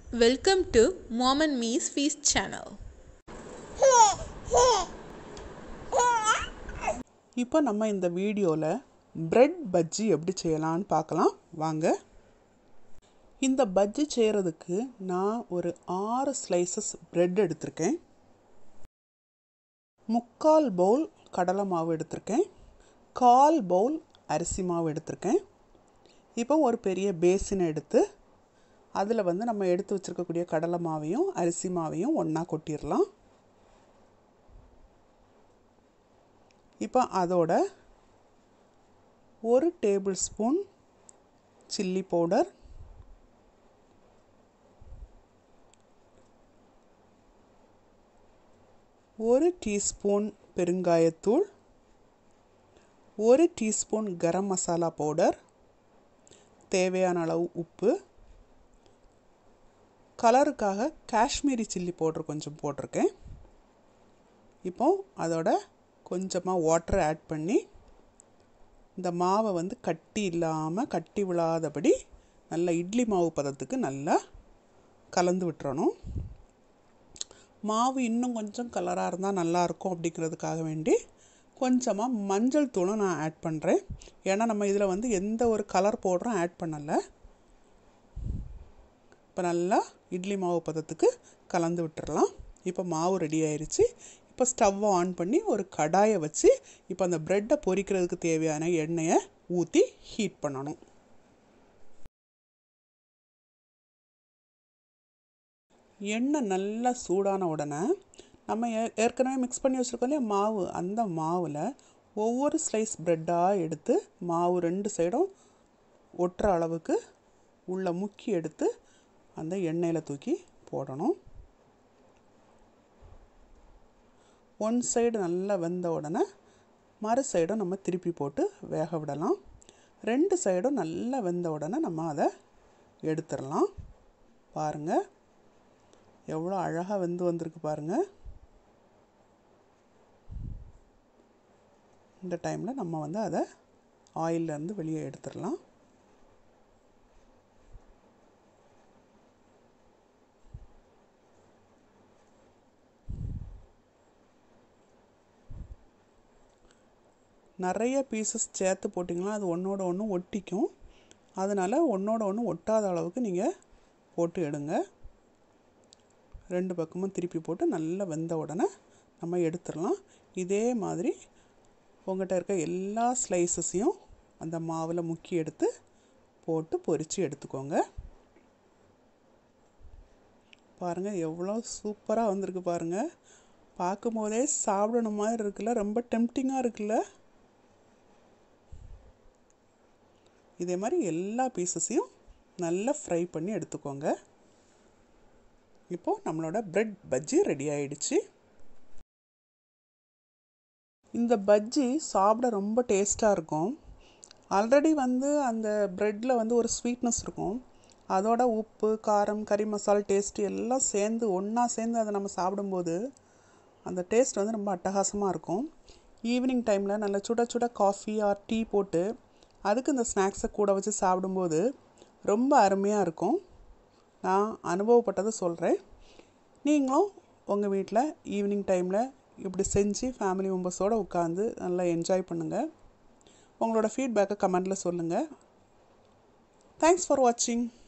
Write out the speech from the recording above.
Welcome to Mom and Me's Feast channel. இப்போ நம்ம இந்த வீடியோவில் பிரெட் பஜ்ஜி எப்படி செய்யலாம்னு பார்க்கலாம் வாங்க இந்த பஜ்ஜி செய்கிறதுக்கு நான் ஒரு ஆறு ஸ்லைசஸ் பிரெட் எடுத்திருக்கேன் முக்கால் பவுல் கடலை மாவு எடுத்திருக்கேன் கால் பவுல் அரிசி மாவு எடுத்திருக்கேன் இப்போ ஒரு பெரிய பேசினை எடுத்து அதில் வந்து நம்ம எடுத்து வச்சுருக்கக்கூடிய கடலை மாவையும் அரிசி மாவையும் ஒன்றா கொட்டிடலாம் இப்போ அதோட ஒரு டேபிள் ஸ்பூன் சில்லி பவுடர் ஒரு டீஸ்பூன் பெருங்காயத்தூள் ஒரு டீஸ்பூன் கரம் மசாலா பவுடர் தேவையான அளவு உப்பு கலருக்காக காஷ்மீரி சில்லி பவுடர் கொஞ்சம் போட்டிருக்கேன் இப்போ அதோட கொஞ்சமாக வாட்டர் ஆட் பண்ணி இந்த மாவை வந்து கட்டி இல்லாமல் கட்டி விழாதபடி நல்லா இட்லி மாவு பதத்துக்கு நல்லா கலந்து விட்டுறணும் மாவு இன்னும் கொஞ்சம் கலராக இருந்தால் நல்லாயிருக்கும் அப்படிங்கிறதுக்காக வேண்டி கொஞ்சமாக மஞ்சள் தூளும் நான் ஆட் பண்ணுறேன் ஏன்னா நம்ம இதில் வந்து எந்த ஒரு கலர் பவுடரும் ஆட் பண்ணலை இப்போ நல்லா இட்லி மாவு பதத்துக்கு கலந்து விட்டுறலாம் இப்போ மாவு ரெடி ஆயிடுச்சு இப்போ ஸ்டவ்வை ஆன் பண்ணி ஒரு கடாயை வச்சு இப்போ அந்த ப்ரெட்டை பொரிக்கிறதுக்கு தேவையான எண்ணெயை ஊற்றி ஹீட் பண்ணணும் எண்ணெய் நல்லா சூடான உடனே நம்ம ஏ- ஏற்கனவே மிக்ஸ் பண்ணி வச்சுருக்கோம் இல்லையா மாவு அந்த மாவில் ஒவ்வொரு ஸ்லைஸ் ப்ரெட்டாக எடுத்து மாவு ரெண்டு சைடும் ஒட்டுற அளவுக்கு உள்ள முக்கி எடுத்து அந்த எண்ணெயில் தூக்கி போடணும் ஒன் சைடு நல்லா வெந்த உடனே மறு சைடும் நம்ம திருப்பி போட்டு வேக விடலாம் ரெண்டு சைடும் நல்லா வெந்த உடனே நம்ம அதை எடுத்துடலாம் பாருங்கள் எவ்வளோ அழகாக வெந்து வந்திருக்கு பாருங்கள் இந்த டைமில் நம்ம வந்து அதை ஆயிலேருந்து வெளியே எடுத்துடலாம் நிறைய பீசஸ் சேர்த்து போட்டிங்கன்னா அது ஒன்றோட ஒன்று ஒட்டிக்கும் அதனால் ஒன்றோட ஒன்று ஒட்டாத அளவுக்கு நீங்கள் போட்டு எடுங்க ரெண்டு பக்கமும் திருப்பி போட்டு நல்லா வெந்த உடனே நம்ம எடுத்துடலாம் இதே மாதிரி உங்கள்கிட்ட இருக்க எல்லா ஸ்லைசஸையும் அந்த மாவில் முக்கி எடுத்து போட்டு பொரித்து எடுத்துக்கோங்க பாருங்கள் எவ்வளோ சூப்பராக வந்திருக்கு பாருங்கள் பார்க்கும்போதே சாப்பிடணும் மாதிரி இருக்குல்ல ரொம்ப டெம்டிங்காக இருக்குல்ல இதே மாதிரி எல்லா பீசஸையும் நல்லா ஃப்ரை பண்ணி எடுத்துக்கோங்க இப்போது நம்மளோட பிரெட் பஜ்ஜி ரெடி ஆயிடுச்சு இந்த பஜ்ஜி சாப்பிட ரொம்ப டேஸ்ட்டாக இருக்கும் ஆல்ரெடி வந்து அந்த ப்ரெட்டில் வந்து ஒரு ஸ்வீட்னஸ் இருக்கும் அதோட உப்பு காரம் கறி மசாலா டேஸ்ட்டு எல்லாம் சேர்ந்து ஒன்றா சேர்ந்து அதை நம்ம சாப்பிடும்போது அந்த டேஸ்ட் வந்து ரொம்ப அட்டகாசமாக இருக்கும் ஈவினிங் டைமில் நல்ல சுட சுட காஃபி ஆர் டீ போட்டு அதுக்கு இந்த ஸ்நாக்ஸை கூட வச்சு சாப்பிடும்போது ரொம்ப அருமையாக இருக்கும் நான் அனுபவப்பட்டதை சொல்கிறேன் நீங்களும் உங்கள் வீட்டில் ஈவினிங் டைமில் இப்படி செஞ்சு ஃபேமிலி மெம்பர்ஸோடு உட்காந்து நல்லா என்ஜாய் பண்ணுங்கள் உங்களோட ஃபீட்பேக்கை கமெண்டில் சொல்லுங்கள் தேங்க்ஸ் ஃபார் வாட்சிங்